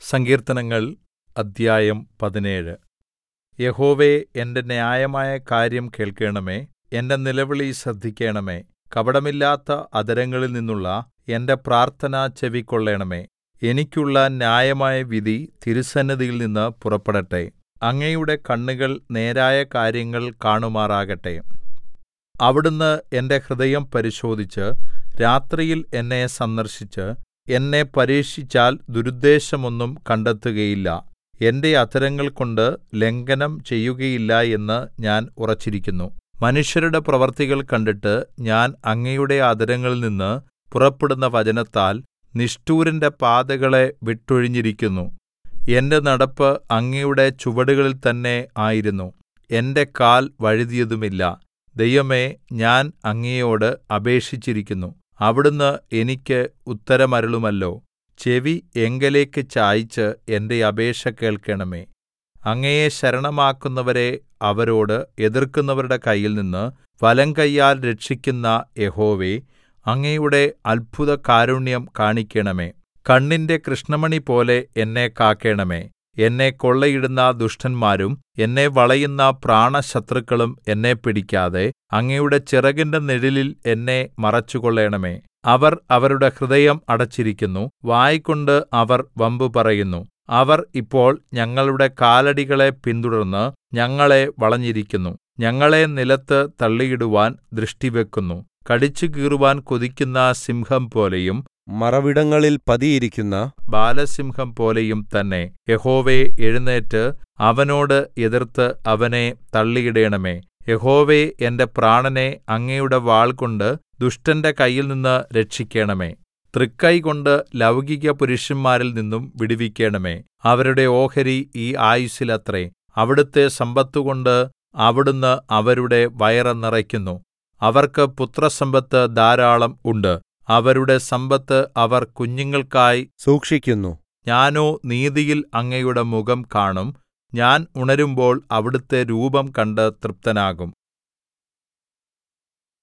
സങ്കീർത്തനങ്ങൾ അദ്ധ്യായം പതിനേഴ് യഹോവേ എന്റെ ന്യായമായ കാര്യം കേൾക്കണമേ എന്റെ നിലവിളി ശ്രദ്ധിക്കണമേ കപടമില്ലാത്ത അധരങ്ങളിൽ നിന്നുള്ള എന്റെ പ്രാർത്ഥന ചെവിക്കൊള്ളണമേ എനിക്കുള്ള ന്യായമായ വിധി തിരുസന്നിധിയിൽനിന്ന് പുറപ്പെടട്ടെ അങ്ങയുടെ കണ്ണുകൾ നേരായ കാര്യങ്ങൾ കാണുമാറാകട്ടെ അവിടുന്ന് എന്റെ ഹൃദയം പരിശോധിച്ച് രാത്രിയിൽ എന്നെ സന്ദർശിച്ച് എന്നെ പരീക്ഷിച്ചാൽ ദുരുദ്ദേശമൊന്നും കണ്ടെത്തുകയില്ല എന്റെ അധരങ്ങൾകൊണ്ട് ലംഘനം ചെയ്യുകയില്ല എന്ന് ഞാൻ ഉറച്ചിരിക്കുന്നു മനുഷ്യരുടെ പ്രവൃത്തികൾ കണ്ടിട്ട് ഞാൻ അങ്ങയുടെ അധരങ്ങളിൽനിന്ന് പുറപ്പെടുന്ന വചനത്താൽ നിഷ്ഠൂരന്റെ പാതകളെ വിട്ടൊഴിഞ്ഞിരിക്കുന്നു എന്റെ നടപ്പ് അങ്ങയുടെ ചുവടുകളിൽ തന്നെ ആയിരുന്നു എന്റെ കാൽ വഴുതിയതുമില്ല ദൈവമേ ഞാൻ അങ്ങയോട് അപേക്ഷിച്ചിരിക്കുന്നു അവിടുന്ന് എനിക്ക് ഉത്തരമരുളുമല്ലോ ചെവി എങ്കലേക്ക് ചായിച്ച് എന്റെ അപേക്ഷ കേൾക്കണമേ അങ്ങയെ ശരണമാക്കുന്നവരെ അവരോട് എതിർക്കുന്നവരുടെ കയ്യിൽനിന്ന് വലങ്കയ്യാൽ രക്ഷിക്കുന്ന യഹോവേ അങ്ങയുടെ അത്ഭുതകാരുണ്യം കാണിക്കണമേ കണ്ണിന്റെ കൃഷ്ണമണിപോലെ എന്നെ കാക്കണമേ എന്നെ കൊള്ളയിടുന്ന ദുഷ്ടന്മാരും എന്നെ വളയുന്ന പ്രാണശത്രുക്കളും എന്നെ പിടിക്കാതെ അങ്ങയുടെ ചിറകിന്റെ നിഴലിൽ എന്നെ മറച്ചുകൊള്ളണമേ അവർ അവരുടെ ഹൃദയം അടച്ചിരിക്കുന്നു വായ്കൊണ്ട് അവർ വമ്പു പറയുന്നു അവർ ഇപ്പോൾ ഞങ്ങളുടെ കാലടികളെ പിന്തുടർന്ന് ഞങ്ങളെ വളഞ്ഞിരിക്കുന്നു ഞങ്ങളെ നിലത്ത് തള്ളിയിടുവാൻ ദൃഷ്ടിവെക്കുന്നു കടിച്ചുകീറുവാൻ കൊതിക്കുന്ന സിംഹം പോലെയും മറവിടങ്ങളിൽ പതിയിരിക്കുന്ന ബാലസിംഹം പോലെയും തന്നെ യഹോവേ എഴുന്നേറ്റ് അവനോട് എതിർത്ത് അവനെ തള്ളിയിടേണമേ യഹോവേ എന്റെ പ്രാണനെ അങ്ങയുടെ വാൾകൊണ്ട് ദുഷ്ടന്റെ കയ്യിൽനിന്ന് രക്ഷിക്കണമേ തൃക്കൈകൊണ്ട് ലൗകിക പുരുഷന്മാരിൽ നിന്നും വിടുവിക്കണമേ അവരുടെ ഓഹരി ഈ ആയുസ്സിലത്രേ അവിടുത്തെ സമ്പത്തുകൊണ്ട് അവിടുന്ന് അവരുടെ വയറ് നിറയ്ക്കുന്നു അവർക്ക് പുത്രസമ്പത്ത് ധാരാളം ഉണ്ട് അവരുടെ സമ്പത്ത് അവർ കുഞ്ഞുങ്ങൾക്കായി സൂക്ഷിക്കുന്നു ഞാനോ നീതിയിൽ അങ്ങയുടെ മുഖം കാണും ഞാൻ ഉണരുമ്പോൾ അവിടുത്തെ രൂപം കണ്ട് തൃപ്തനാകും